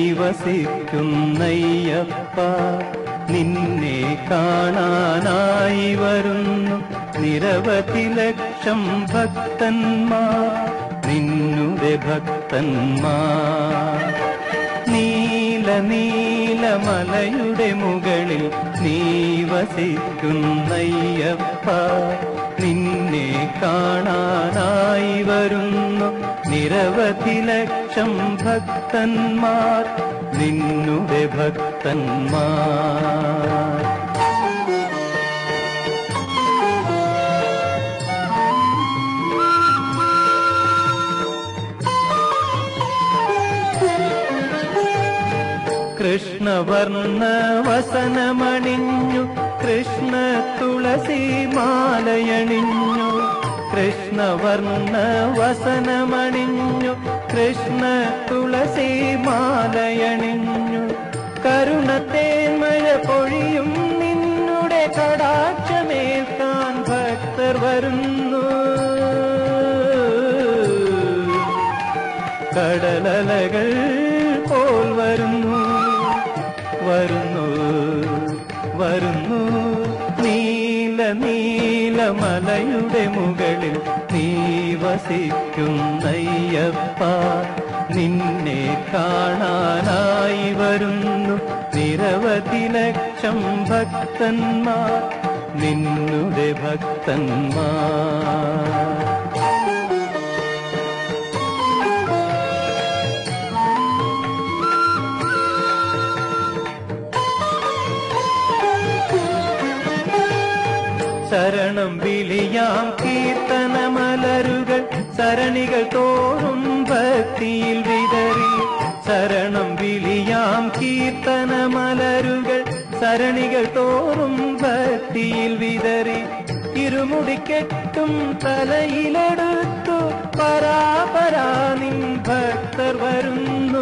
വസിക്കുന്നയ്യപ്പ നിന്നെ കാണാനായി വരുന്നു നിരവധി ലക്ഷം ഭക്തന്മാർ നിന്നുടെ ഭക്തന്മാർ നീല നീല മലയുടെ മുകളിൽ നീ വസിക്കുന്നയ്യപ്പ നിന്നെ കാണാനായി വരുന്നു നിരവധി ലക്ഷം ഭക്തന്മാർ നിന്നുടെ ഭക്തന്മാർ കൃഷ്ണവർണ്ണ വസനമണിഞ്ഞു കൃഷ്ണ തുളസി മാലയണിഞ്ഞു കൃഷ്ണവർണ്ണ വസനമണിഞ്ഞു കൃഷ്ണ തുളസി മാലയണിഞ്ഞു കരുണത്തേന്മഴ പൊഴിയും നിന്നുടെ കടാക്ഷമേൽക്കാൻ ഭക്തർ വരുന്നു കടലലകൾ പോൽ വരുന്നു വരുന്നു വരുന്നു നീല നീല മലയുടെ മുകളിൽ നീ വസിക്കുന്നയ്യപ്പ നിന്നെ കാണാനായി വരുന്നു നിരവധി ലക്ഷം ഭക്തന്മാർ നിന്നുടെ ഭക്തന്മാർ ശരണം വിളിയാം കീർത്തനമലരുകൾ സരണികൾ തോറും ഭക്തിയിൽ വിതറി ശരണം വിളിയാം കീർത്തനമലരുകൾ സരണികൾ തോറും ഭക്തിയിൽ വിതറി ഇരുമുടിക്കെട്ടും തലയിലെടുത്തു പരാപരാ നിൻ ഭക്തർ വരുന്നു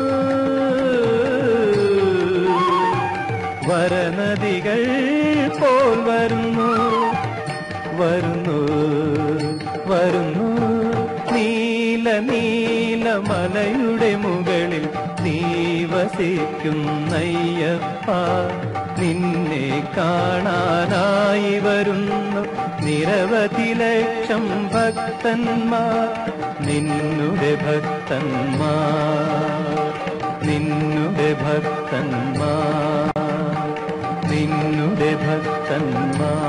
വരനദികൾ പോൽ വരുന്നു വരുന്നു വരുന്നു നീല നീല മലയുടെ മുകളിൽ നീ വസിക്കുന്നയ്യപ്പ നിന്നെ കാണാനായി വരുന്നു നിരവധി ലക്ഷം ഭക്തന്മാർ നിന്നുടെ ഭക്തന്മാർ നിന്നുടെ ഭക്തന്മാർ നിന്നുടെ ഭക്തന്മാർ